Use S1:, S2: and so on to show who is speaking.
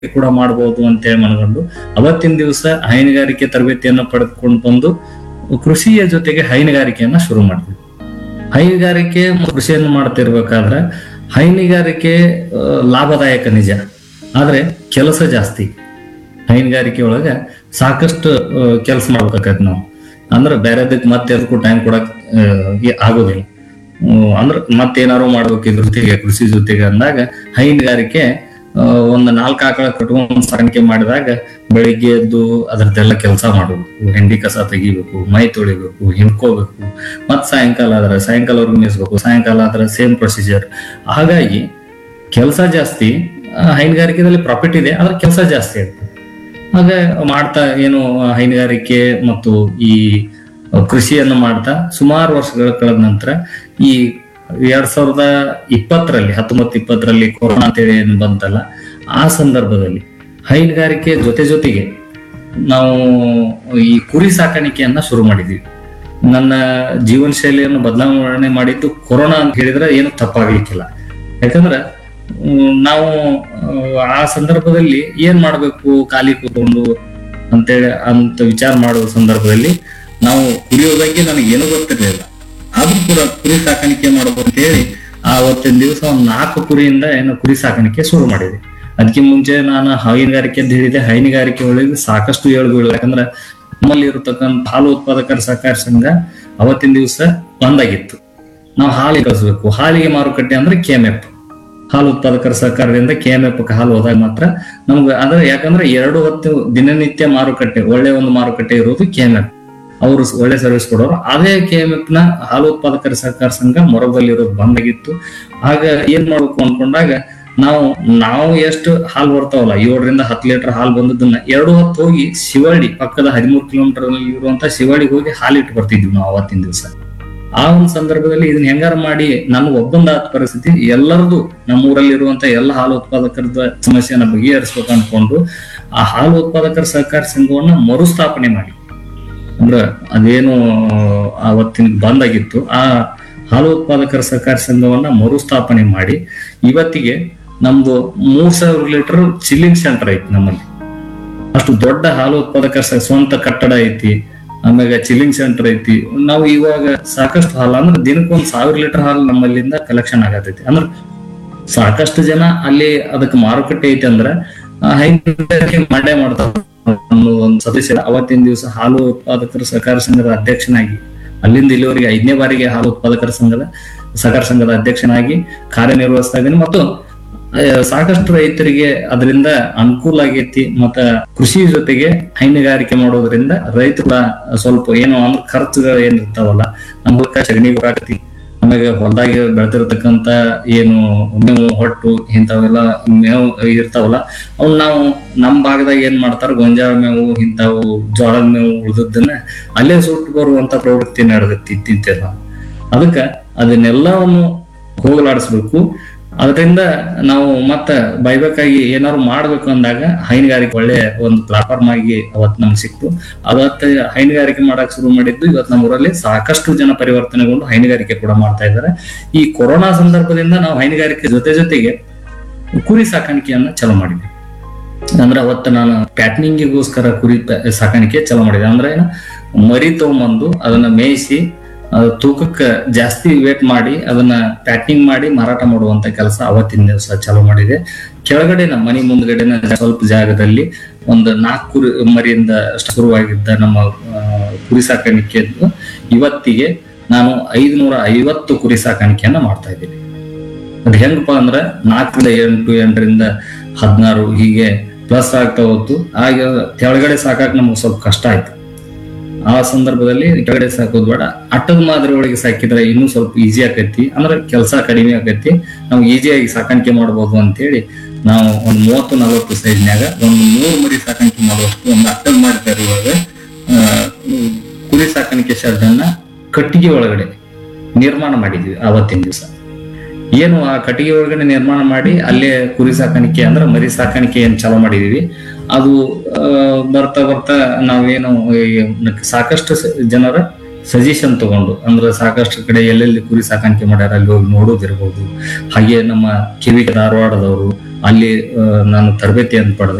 S1: ಕೂಡ ಮಾಡಬಹುದು ಅಂತೇಳಿ ಮನಗಂಡು ಅವತ್ತಿನ ದಿವಸ ಹೈನುಗಾರಿಕೆ ತರಬೇತಿಯನ್ನು ಪಡೆದುಕೊಂಡು ಬಂದು ಕೃಷಿಯ ಜೊತೆಗೆ ಹೈನುಗಾರಿಕೆಯನ್ನ ಶುರು ಮಾಡಿದ್ವಿ ಹೈನುಗಾರಿಕೆ ಮತ್ತು ಕೃಷಿಯನ್ನು ಮಾಡ್ತಿರ್ಬೇಕಾದ್ರೆ ಹೈನುಗಾರಿಕೆ ಆ, ಲಾಭದಾಯಕ ನಿಜ ಆದ್ರೆ ಕೆಲಸ ಜಾಸ್ತಿ ಹೈನುಗಾರಿಕೆ ಒಳಗ ಸಾಕಷ್ಟು ಕೆಲಸ ಮಾಡ್ಬೇಕಾಗತ್ತೆ ನಾವು ಅಂದ್ರೆ ಬೇರೆದಕ್ಕೆ ಮತ್ತೆ ಅದಕ್ಕೂ ಟೈಮ್ ಕೊಡಕ್ ಆ, ಈ- ಆಗೋದಿಲ್ಲ ಹ್ಮ್, ಅಂದ್ರೆ ಮತ್ತೇನಾರು ಮಾಡ್ಬೇಕು ಇದ್ರ ಜೊತೆಗೆ ಕೃಷಿ ಜೊತೆಗೆ ಅಂದಾಗ ಹೈನುಗಾರಿಕೆ ಆ, ಒಂದು ನಾಲ್ಕು ಆಕಳ ಕಟ್ಕೊಂಡ್ ಸಾಕಾಣಿಕೆ ಮಾಡಿದಾಗ ಬೆಳಿಗ್ಗೆ ಎದ್ದು ಅದ್ರದ್ದೆಲ್ಲ ಕೆಲಸ ಮಾಡಬೇಕು ಹೆಂಡಿ ಕಸ ತೆಗಿಬೇಕು ಮೈ ತೊಳಿಬೇಕು ಹಿಂಡ್ಕೋಬೇಕು ಮತ್ ಸಾಯಂಕಾಲ ಆದ್ರೆ ಸಾಯಂಕಾಲವರೆಗೂ ಮೇಯಿಸ್ಬೇಕು ಸಾಯಂಕಾಲ ಆದ್ರೆ ಸೇಮ್ ಪ್ರೊಸೀಜರ್ ಹಾಗಾಗಿ ಕೆಲಸ ಜಾಸ್ತಿ ಆ, ಹೈನುಗಾರಿಕೆದಲ್ಲಿ ಪ್ರಾಫಿಟ್ ಇದೆ ಆದ್ರೆ ಕೆಲಸ ಜಾಸ್ತಿ ಆಗ್ತದೆ ಹಾಗೆ ಮಾಡ್ತಾ ಏನು ಹೈನುಗಾರಿಕೆ ಮತ್ತು ಈ ಕೃಷಿಯನ್ನು ಮಾಡ್ತಾ ಸುಮಾರು ವರ್ಷಗಳ ಕಳೆದ ನಂತರ ಈ ಎರಡ್ ಸಾವಿರದ ಇಪ್ಪತ್ತರಲ್ಲಿ ಹತ್ತೊಂಬತ್ತು ಇಪ್ಪತ್ತರಲ್ಲಿ ಕೊರೋನಾ ಅಂತೇಳಿ ಏನು ಬಂತಲ್ಲ ಆ ಸಂದರ್ಭದಲ್ಲಿ ಹೈನುಗಾರಿಕೆ ಜೊತೆ ಜೊತೆಗೆ ನಾವು ಈ ಕುರಿ ಸಾಕಾಣಿಕೆಯನ್ನ ಶುರು ಮಾಡಿದ್ವಿ ನನ್ನ ಜೀವನ ಶೈಲಿಯನ್ನು ಬದಲಾವಣೆ ಮಾಡಿದ್ದು ಕೊರೋನಾ ಅಂತ ಹೇಳಿದ್ರೆ ಏನು ತಪ್ಪಾಗ್ಲಿಕ್ಕಿಲ್ಲ ಯಾಕಂದ್ರೆ ಹ್ಮ್, ನಾವು ಆ, ಆ ಸಂದರ್ಭದಲ್ಲಿ ಏನ್ ಮಾಡ್ಬೇಕು ಖಾಲಿ ಕೂತ್ಕೊಂಡು ಅಂತೇಳಿ ಅಂತ ವಿಚಾರ ಮಾಡುವ ಸಂದರ್ಭದಲ್ಲಿ ನಾವು ಕುರಿಯೋ ಬಗ್ಗೆ ನನಗೆ ಏನೂ ಗೊತ್ತಿರಲಿಲ್ಲ ಆದ್ರೂ ಕೂಡ ಕುರಿ ಸಾಕಾಣಿಕೆ ಮಾಡಬೇಕು ಅಂತ ಹೇಳಿ ಆವತ್ತಿನ ದಿವಸ ಒಂದ್ ನಾಲ್ಕು ಕುರಿಯಿಂದ ಏನೋ ಕುರಿ ಸಾಕಾಣಿಕೆ ಶುರು ಮಾಡಿದೆ ಅದಕ್ಕೆ ಮುಂಚೆ ನಾನು ಹೈನುಗಾರಿಕೆ ಅಂತ ಹೇಳಿದೆ ಹೈನುಗಾರಿಕೆ ಒಳಗೆ ಸಾಕಷ್ಟು ಏಳುಗಳು ಯಾಕಂದ್ರೆ ನಮ್ಮಲ್ಲಿ ಇರತಕ್ಕಂತ ಹಾಲು ಉತ್ಪಾದಕರ ಸಹಕಾರ ಸಂಘ ಅವತ್ತಿನ ದಿವಸ ಬಂದಾಗಿತ್ತು ನಾವು ಹಾಲಿಗೆ ಕಳಿಸ್ಬೇಕು ಹಾಲಿಗೆ ಮಾರುಕಟ್ಟೆ ಅಂದ್ರೆ ಕೆಎಂಎಫ್ ಹಾಲು ಉತ್ಪಾದಕರ ಸಹಕಾರದಿಂದ ಕೆಎಂಎಫ್ ಹಾಲು ಹೋದಾಗ ಮಾತ್ರ ನಮ್ಗೆ ಅಂದ್ರೆ ಯಾಕಂದ್ರೆ ಎರಡು ಹೊತ್ತು ದಿನನಿತ್ಯ ಮಾರುಕಟ್ಟೆ ಒಳ್ಳೆ ಒಂದು ಮಾರುಕಟ್ಟೆ ಇರೋದು ಕೆಎಂಎಫ್ ಅವರು ಒಳ್ಳೆ ಸರ್ವಿಸ್ ಕೊಡೋರು ಅದೇ ಕೆಎಂಎಫ್ ನ ಹಾಲು ಉತ್ಪಾದಕರ ಸಹಕಾರ ಸಂಘ ಮೊರಬಲ್ಲಿರೋದು ಬಂದಾಗಿತ್ತು ಆಗ ಏನ್ ಮಾಡ್ಬೇಕು ಅನ್ಕೊಂಡಾಗ ನಾವು ನಾವು ಎಷ್ಟು ಹಾಲು ಬರ್ತಾವಲ್ಲ ಏಳರಿಂದ ಹತ್ತು ಲೀಟರ್ ಹಾಲು ಬಂದದನ್ನ ಎರಡು ಹೊತ್ತು ಹೋಗಿ ಶಿವಳ್ಳಿ ಪಕ್ಕದ ಹದಿಮೂರು ಕಿಲೋಮೀಟರ್ ಇರುವಂತ ಶಿವಳ್ಳಿಗೆ ಹೋಗಿ ಹಾಲು ಇಟ್ಟು ಬರ್ತಿದ್ವಿ ನಾವು ಅವತ್ತಿನ ದಿವಸ ಆ ಒಂದು ಸಂದರ್ಭದಲ್ಲಿ ಇದನ್ನ ಹೆಂಗಾರ ಮಾಡಿ ನನ್ಗೆ ಒಬ್ಬಂದಾದ ಪರಿಸ್ಥಿತಿ ಎಲ್ಲರದು ನಮ್ಮೂರಲ್ಲಿ ಇರುವಂತ ಎಲ್ಲ ಹಾಲು ಉತ್ಪಾದಕರದ ಸಮಸ್ಯೆಯನ್ನ ಬಗೆಹರಿಸ್ಬೇಕು ಅನ್ಕೊಂಡು ಆ ಹಾಲು ಉತ್ಪಾದಕರ ಸಹಕಾರ ಸಂಘವನ್ನ ಮರುಸ್ಥಾಪನೆ ಮಾಡಿ ಅಂದ್ರ ಅದೇನು ಅವತ್ತಿನ ಬಂದಾಗಿತ್ತು ಆ ಹಾಲು ಉತ್ಪಾದಕರ ಸಹಕಾರ ಸಂಘವನ್ನ ಮರುಸ್ಥಾಪನೆ ಮಾಡಿ ಇವತ್ತಿಗೆ ನಮ್ದು ಮೂರ್ ಸಾವಿರ ಲೀಟರ್ ಚಿಲ್ಲಿಂಗ್ ಸೆಂಟರ್ ಐತಿ ನಮ್ಮಲ್ಲಿ ಅಷ್ಟು ದೊಡ್ಡ ಹಾಲು ಉತ್ಪಾದಕರ ಸ- ಸ್ವಂತ ಕಟ್ಟಡ ಐತಿ ಆಮ್ಯಾಗ ಚಿಲ್ಲಿಂಗ್ ಸೆಂಟರ್ ಐತಿ ನಾವು ಇವಾಗ ಸಾಕಷ್ಟು ಹಾಲು ಅಂದ್ರೆ ದಿನಕ್ಕೊಂದ್ ಸಾವಿರ ಲೀಟರ್ ಹಾಲು ನಮ್ಮಲ್ಲಿಂದ ಕಲೆಕ್ಷನ್ ಆಗತೈತಿ ಅಂದ್ರೆ ಸಾಕಷ್ಟು ಜನ ಅಲ್ಲಿ ಅದಕ್ಕೆ ಮಾರುಕಟ್ಟೆ ಐತಿ ಅಂದ್ರ ಆ, ಹೈನುಗಾರಿಕೆ ಮಾಡೇ ಮಾಡ್ತಾರ ಅನ್ನೋ ಒಂದು ಸದಸ್ಯ ಅವತ್ತಿನ ದಿವಸ ಹಾಲು ಉತ್ಪಾದಕರ ಸಹಕಾರ ಸಂಘದ ಅಧ್ಯಕ್ಷನಾಗಿ ಅಲ್ಲಿಂದ ಇಲ್ಲಿವರೆಗೆ ಐದನೇ ಬಾರಿಗೆ ಹಾಲು ಉತ್ಪಾದಕರ ಸಂಘದ ಸಹಕಾರ ಸಂಘದ ಅಧ್ಯಕ್ಷನಾಗಿ ಕಾರ್ಯನಿರ್ವಹಿಸ್ತಾ ಇದ್ದೀನಿ ಮತ್ತು ಆ, ಸಾಕಷ್ಟು ರೈತರಿಗೆ ಅದರಿಂದ ಅನುಕೂಲ ಆಗೈತಿ ಮತ್ತ ಕೃಷಿ ಜೊತೆಗೆ ಹೈನುಗಾರಿಕೆ ಮಾಡೋದ್ರಿಂದ ರೈತರು ಕೂಡ ಸ್ವಲ್ಪ ಏನು ಅಂದ್ರೆ ಖರ್ಚುಗಳು ಏನ್ ಇರ್ತಾವಲ್ಲ ನಮ್ಮ ಮೂಲಕ ಸಗಣಿ ಬರಾಕತಿ ಆಮೇಲೆ ಹೊಲದಾಗ ಬೆಳೆದಿರ್ತಕ್ಕಂತ ಏನು ಮೇವು ಹೊಟ್ಟು ಇಂಥವೆಲ್ಲ ಮೇವು ಇರ್ತಾವಲ್ಲ ಅವ್ನ ನಾವು ನಮ್ಮ ಭಾಗದಾಗ ಏನ್ ಮಾಡ್ತಾರ ಗೊಂಜಾಳ ಮೇವು ಇಂಥವು ಜೋಳದ ಮೇವು ಉಳಿದದ್ದನ್ನ ಅಲ್ಲೇ ಸುಟ್ಟು ಬರುವಂತ ಪ್ರವೃತ್ತಿ ನಡೆದೈತಿ ಇತ್ತೀಚೆಲ್ಲ ಅದಕ್ಕ ಅದನ್ನೆಲ್ಲವನ್ನು ಹೋಗಲಾಡಿಸ್ಬೇಕು ಅದರಿಂದ ನಾವು ಮತ್ತ ಬೈಬೇಕಾಗಿ ಏನಾದ್ರು ಮಾಡ್ಬೇಕು ಅಂದಾಗ ಹೈನುಗಾರಿಕೆ ಒಳ್ಳೆ ಒಂದು ಪ್ಲಾಟ್ಫಾರ್ಮ್ ಆಗಿ ಅವತ್ ನಮ್ಗೆ ಸಿಕ್ತು ಅವತ್ತ ಹೈನುಗಾರಿಕೆ ಮಾಡಕ್ ಶುರು ಮಾಡಿದ್ದು ಇವತ್ತು ನಮ್ಮ ಊರಲ್ಲಿ ಸಾಕಷ್ಟು ಜನ ಪರಿವರ್ತನೆಗೊಂಡು ಹೈನುಗಾರಿಕೆ ಕೂಡ ಮಾಡ್ತಾ ಇದ್ದಾರೆ ಈ ಕೊರೋನಾ ಸಂದರ್ಭದಿಂದ ನಾವು ಹೈನುಗಾರಿಕೆ ಜೊತೆ ಜೊತೆಗೆ ಕುರಿ ಸಾಕಾಣಿಕೆಯನ್ನ ಚಾಲೂ ಮಾಡಿದ್ವಿ ಅಂದ್ರೆ ಅವತ್ತು ನಾನು ಪ್ಯಾಟ್ನಿಂಗಿಗೋಸ್ಕರ ಕುರಿ ಪ- ಸಾಕಾಣಿಕೆ ಚಾಲೂ ಮಾಡಿದೆ ಅಂದ್ರೆ ಏನು ಮರಿ ತಗೊಂಬಂದು ಅದನ್ನ ಮೇಯಿಸಿ ಅದು ತೂಕಕ್ಕೆ ಜಾಸ್ತಿ ವೇಟ್ ಮಾಡಿ ಅದನ್ನ ಪ್ಯಾಕಿಂಗ್ ಮಾಡಿ ಮಾರಾಟ ಮಾಡುವಂತ ಕೆಲಸ ಅವತ್ತಿನ ದಿವಸ ಚಾಲೂ ಮಾಡಿದೆ ಕೆಳಗಡೆ ನಮ್ಮ ಮನೆ ಮುಂದ್ಗಡೆನ ಸ್ವಲ್ಪ ಜಾಗದಲ್ಲಿ ಒಂದು ನಾಲ್ಕು ಕುರಿ ಮರಿಯಿಂದ ಶುರುವಾಗಿದ್ದ ನಮ್ಮ ಆ, ಕುರಿ ಸಾಕಾಣಿಕೆದ್ದು ಇವತ್ತಿಗೆ ನಾನು ಐದುನೂರ ಐವತ್ತು ಕುರಿ ಸಾಕಾಣಿಕೆಯನ್ನ ಮಾಡ್ತಾ ಇದ್ದೀನಿ ಅದ್ ಹೆಂಗಪ್ಪ ಅಂದ್ರ ನಾಲ್ಕರಿಂದ ಎಂಟು ಎಂಟರಿಂದ ಹದಿನಾರು ಹೀಗೆ ಪ್ಲಸ್ ಆಗ್ತಾ ಹೋತು ಆಗ ಕೆಳಗಡೆ ಸಾಕಾಕ್ ನಮ್ಗೆ ಸ್ವಲ್ಪ ಕಷ್ಟ ಆಯ್ತು ಆ ಸಂದರ್ಭದಲ್ಲಿ ಕೆಳಗಡೆ ಸಾಕೋದ್ ಬೇಡ ಅಟ್ಟದ ಮಾದರಿ ಒಳಗೆ ಸಾಕಿದ್ರೆ ಇನ್ನೂ ಸ್ವಲ್ಪ ಈಸಿ ಆಕೈತಿ ಅಂದ್ರೆ ಕೆಲಸ ಕಡಿಮೆ ಆಕೈತಿ ನಾವು ಈಸಿಯಾಗಿ ಸಾಕಾಣಿಕೆ ಮಾಡ್ಬೋದು ಅಂತೇಳಿ ನಾವು ಒಂದ್ ಮೂವತ್ತು ನಲವತ್ತು ಸೈಜ್ನ್ಯಾಗ ಒಂದು ನೂರು ಮರಿ ಸಾಕಾಣಿಕೆ ಮಾಡುವಷ್ಟು ಒಂದು ಅಟ್ಟದ ಮಾದರಿ ಒಳಗೆ ಆ, ಕುರಿ ಸಾಕಾಣಿಕೆ ಶೆಡ್ ಅನ್ನ ಕಟ್ಟಿಗೆ ಒಳಗಡೆ ನಿರ್ಮಾಣ ಮಾಡಿದ್ವಿ ಆವತ್ತಿನ ದಿವಸ ಏನು ಆ ಕಟ್ಟಿಗೆ ಒಳಗಡೆ ನಿರ್ಮಾಣ ಮಾಡಿ ಅಲ್ಲೇ ಕುರಿ ಸಾಕಾಣಿಕೆ ಅಂದ್ರೆ ಮರಿ ಸಾಕಾಣಿಕೆ ಏನ್ ಚಾಲೂ ಮಾಡಿದೀವಿ ಅದು ಆ, ಬರ್ತಾ ಬರ್ತಾ ನಾವೇನು ಈ ಸಾಕಷ್ಟು ಸ- ಜನರ ಸಜೆಷನ್ ತಗೊಂಡು ಅಂದ್ರೆ ಸಾಕಷ್ಟು ಕಡೆ ಎಲ್ಲೆಲ್ಲಿ ಕುರಿ ಸಾಕಾಣಿಕೆ ಮಾಡ್ಯಾರ ಅಲ್ಲಿ ಹೋಗಿ ನೋಡೋದಿರ್ಬೋದು ಹಾಗೆ ನಮ್ಮ ಕಿವಿ ಧಾರವಾಡದವರು ಅಲ್ಲಿ ಆ, ನಾನು ತರಬೇತಿಯನ್ನು ಪಡೆದೆ